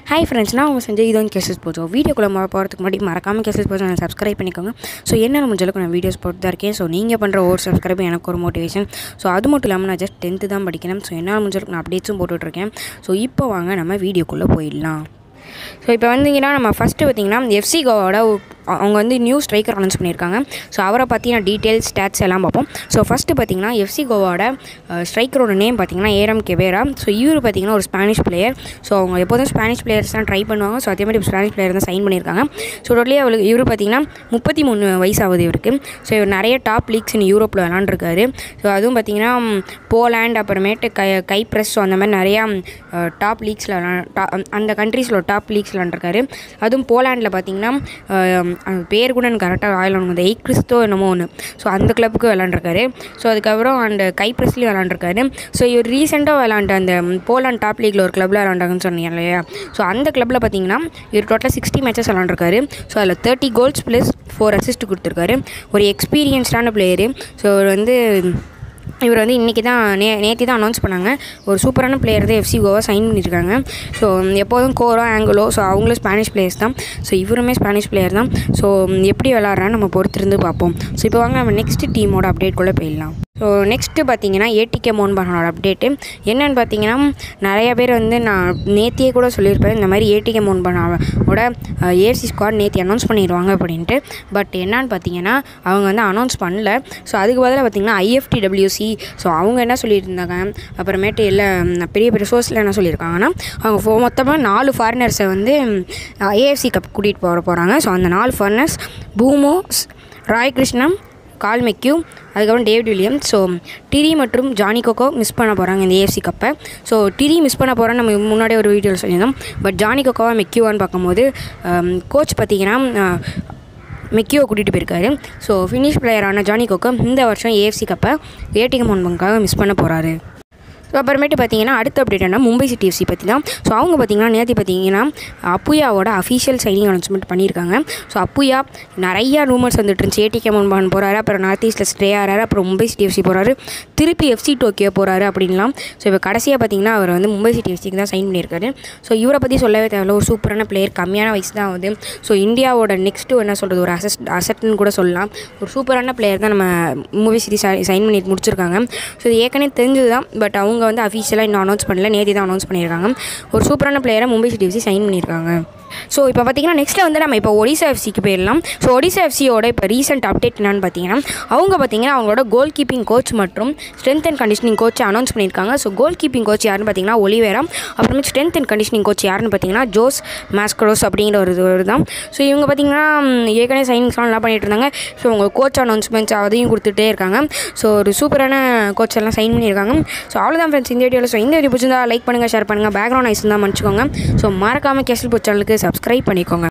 hi friends நான் உங்கள் செஞ்சு இது வந்து கேசஸ் போச்சோம் வீடியோக்குள்ளே போகிறதுக்கு முன்னாடி மறக்காமல் கேசஸ் போச்சோம் நான் சப்ஸ்கிரைப் பண்ணிக்கோங்க ஸோ என்னால் முடிஞ்ச அளவுக்கு நான் வீடியோஸ் போட்டு தான் இருக்கேன் ஸோ நீங்கள் பண்ணுற ஒரு சப்ஸ்கிரைப் எனக்கு ஒரு மோட்டிவேஷன் ஸோ அது மட்டும் இல்லாமல் நான் ஜஸ்ட் டென்த்து தான் படிக்கிறேன் ஸோ என்னால் முடிஞ்ச அளவுக்கு நான் அப்டேட்ஸும் போட்டுட்ருக்கேன் ஸோ இப்போ வாங்க நம்ம வீடியோக்குள்ளே போயிடலாம் ஸோ இப்போ வந்தீங்கன்னா நம்ம ஃபஸ்ட்டு பார்த்தீங்கன்னா எஃப்சி கோவோட அவங்க வந்து நியூ ஸ்ட்ரைக்கர் அனௌன்ஸ் பண்ணியிருக்காங்க ஸோ அவரை பற்றின டீட்டெயில்ஸ் ஸ்டாட்ஸ் எல்லாம் பார்ப்போம் ஸோ ஃபஸ்ட்டு பார்த்தீங்கன்னா எஃப்சி கோவோட ஸ்ட்ரைக்கரோட நேம் பார்த்தீங்கன்னா ஏரம் கெவேரா ஸோ இவர் பார்த்தீங்கன்னா ஒரு ஸ்பானிஷ் பிளேயர் ஸோ அவங்க எப்போதும் ஸ்பானிஷ் பிளேயர்ஸ் தான் ட்ரை பண்ணுவாங்க ஸோ அதே மாதிரி ஸ்பானிஷ் பிளேயர் தான் சைன் பண்ணியிருக்காங்க ஸோ டோட்டலி அவளுக்கு இவர் பார்த்தீங்கன்னா முப்பத்தி மூணு வயசாகுது இவருக்கு ஸோ இவர் நிறைய டாப் லீக்ஸ் இன் யூரோப்பில் விளாண்டுருக்காரு ஸோ அதுவும் பார்த்தீங்கன்னா போலாண்ட் அப்புறமேட்டு கை கைப்ரெஸ் ஸோ அந்த மாதிரி நிறையா டாப் லீக்ஸில் அந்த கண்ட்ரீஸில் டாப் லீக்ஸ் விளாண்டுருக்காரு அதுவும் போலாண்டில் பார்த்தீங்கன்னா அந்த பேர் கூட எனக்கு கரெக்டாக ஆயிலம் அந்த எயிட் கிறிஸ்தோ என்னமோ ஒன்று ஸோ அந்த கிளப்புக்கு விளாண்டுருக்காரு ஸோ அதுக்கப்புறம் அந்த கைப்ரெஸ்லேயும் விளாண்டுருக்காரு ஸோ இவர் ரீசெண்டாக விளாண்ட அந்த போலாண்ட் டாப் லீக்கில் ஒரு கிளப்பில் விளாண்டாங்கன்னு சொன்னீங்க இல்லையா ஸோ அந்த கிளப்பில் பார்த்தீங்கன்னா இவர் டோட்டலாக சிக்ஸ்டி மேட்சஸ் விளாண்டுருக்காரு ஸோ அதில் thirty goals plus four assist கொடுத்துருக்காரு ஒரு எக்ஸ்பீரியன்ஸ்டான பிளேயரு ஸோ இவர் வந்து இவர் வந்து இன்றைக்கி தான் நே நேற்று தான் அனௌன்ஸ் பண்ணாங்க ஒரு சூப்பரான பிளேயர் தான் எஃப்சி கோவா சைன் பண்ணியிருக்காங்க ஸோ எப்போதும் கோரோ ஆங்கிலோ ஸோ அவங்களும் ஸ்பானிஷ் பிளேயர்ஸ் தான் ஸோ இவருமே ஸ்பானிஷ் பிளேயர் தான் ஸோ எப்படி விளாட்றான்னு நம்ம பொறுத்திருந்து பார்ப்போம் ஸோ இப்போ வாங்க நம்ம நெக்ஸ்ட் டீமோட அப்டேட்குள்ளே போயிடலாம் ஸோ நெக்ஸ்ட்டு பார்த்தீங்கன்னா ஏடிகே மோன்பனோட அப்டேட்டு என்னென்னு பார்த்தீங்கன்னா நிறைய பேர் வந்து நான் நேத்தியே கூட சொல்லியிருப்பேன் இந்த மாதிரி ஏடிகே மோன்பனோட ஏசி ஸ்குவாட் நேற்று அனௌன்ஸ் பண்ணிடுவாங்க அப்படின்ட்டு பட் என்னன்னு பார்த்தீங்கன்னா அவங்க வந்து அனௌன்ஸ் பண்ணல ஸோ அதுக்கு பதிலாக பார்த்தீங்கன்னா ஐஎஃப்டிடபிள்யூசி ஸோ அவங்க என்ன சொல்லியிருந்தாங்க அப்புறமேட்டு எல்லா பெரிய பெரிய சோர்ஸில் என்ன சொல்லியிருக்காங்கன்னா அவங்க மொத்தமாக நாலு ஃபாரினர்ஸை வந்து ஏஎஃப்சி கப் கூட்டிகிட்டு போகிற போகிறாங்க ஸோ அந்த நாலு ஃபாரினர்ஸ் பூமோ ராய் கிருஷ்ணம் கால் மெக்யூ அதுக்கப்புறம் டேவிட் வில்லியம் ஸோ டிரி மற்றும் ஜானி கோகோ மிஸ் பண்ண போகிறாங்க இந்த ஏஎஃப்சி கப்பை ஸோ டிரி மிஸ் பண்ண போகிறோன்னு நம்ம முன்னாடியே ஒரு வீடியோவில் சொல்லியிருந்தோம் பட் ஜானி கோகோவா மெக்யூவான்னு பார்க்கும்போது கோச் பார்த்திங்கன்னா மெக்கியோ கூட்டிகிட்டு போயிருக்காரு ஸோ ஃபினிஷ் பிளேயரான ஜானி கோகோ இந்த வருஷம் ஏஎஃப்சி கப்பை ஏடிஎம் ஒன்பங்காக மிஸ் பண்ண போகிறாரு ஸோ அப்புறமேட்டு பார்த்தீங்கன்னா அடுத்த அப்டேட் என்ன மும்பை சிட்டி எஃப்சி பற்றி தான் ஸோ அவங்க பார்த்தீங்கன்னா நேற்று பார்த்தீங்கன்னா அப்புயாவோட அஃபீஷியல் சைனிங் அனௌன்ஸ்மெண்ட் பண்ணியிருக்காங்க ஸோ அப்புயா நிறையா ரூமர்ஸ் வந்துட்டு இருந்துச்சு ஏடிகே மன்பான் போகிறாரு அப்புறம் நார்த் ஈஸ்ட்டில் ஸ்டே ஆகிறாரு அப்புறம் மும்பை சிட்டி எஃப்சி போகிறாரு திருப்பி எஃப்சி டோக்கியோ போகிறாரு அப்படின்லாம் ஸோ இப்போ கடைசியாக பார்த்தீங்கன்னா அவர் வந்து மும்பை சிட்டி எஃப்சிக்கு தான் சைன் பண்ணியிருக்காரு ஸோ இவரை பற்றி சொல்லவே தேவையில்ல ஒரு சூப்பரான பிளேயர் கம்மியான வயசு தான் ஆகுது ஸோ இந்தியாவோட நெக்ஸ்ட்டு என்ன சொல்கிறது ஒரு அசஸ் அசட்னு கூட சொல்லலாம் ஒரு சூப்பரான பிளேயர் தான் நம்ம மும்பை சிட்டி சைன் பண்ணி முடிச்சிருக்காங்க ஸோ இது ஏற்கனவே தெரிஞ்சது தான் பட் அவங்க வந்து அஃபீஷியலாக இன்னும் அனௌன்ஸ் பண்ணல நேற்று தான் அனௌன்ஸ் பண்ணியிருக்காங்க ஒரு சூப்பரான பிளேயரை மும்பை சிட்டி எஃப்சி சைன் பண்ணியிருக்காங்க ஸோ இப்போ பார்த்தீங்கன்னா நெக்ஸ்ட் வந்து நம்ம இப்போ ஒடிசா எஃப்சிக்கு போயிடலாம் ஸோ ஒடிசா எஃப்சியோட இப்போ ரீசெண்ட் அப்டேட் என்னன்னு பார்த்தீங்கன்னா அவங்க பார்த்தீங்கன்னா அவங்களோட கோல் கீப்பிங் கோச் மற்றும் strength and conditioning coach announce பண்ணியிருக்காங்க ஸோ கோல் கீப்பிங் கோச் யாருன்னு பார்த்தீங்கன்னா ஒலிவேரா அப்புறமே ஸ்ட்ரென்த் அண்ட் கண்டிஷனிங் கோச் யாருன்னு பார்த்தீங்கன்னா ஜோஸ் மாஸ்கரோஸ் அப்படிங்கிற ஒரு இது தான் ஸோ இவங்க பார்த்தீங்கன்னா ஏற்கனவே சைனிங்ஸ்லாம் நல்லா பண்ணிட்டு இருந்தாங்க ஸோ அவங்க கோச் அனௌன்ஸ்மெண்ட்ஸ் அதையும் கொடுத்துட்டே இருக்காங்க ஸோ ஒரு சூப்பரான கோச் எல்லாம் சைன் பண்ணியிருக்காங்க ஸோ அவ்வளோதான் ஃப்ரெண்ட்ஸ் இந்த வீடியோவில் ஸோ இந்த வீடியோ பிடிச்சிருந்தா லைக் பண்ணுங்கள் ஷேர் பண்ணுங்கள் பேக்ரவுண்ட் ஐஸ் தான் மன்னிச்சுக்கோங்க ஸோ மறக்காமல் கேசல் போச் சேனலுக்கு சப்ஸ்கிரைப் பண்ணிக்கோங்க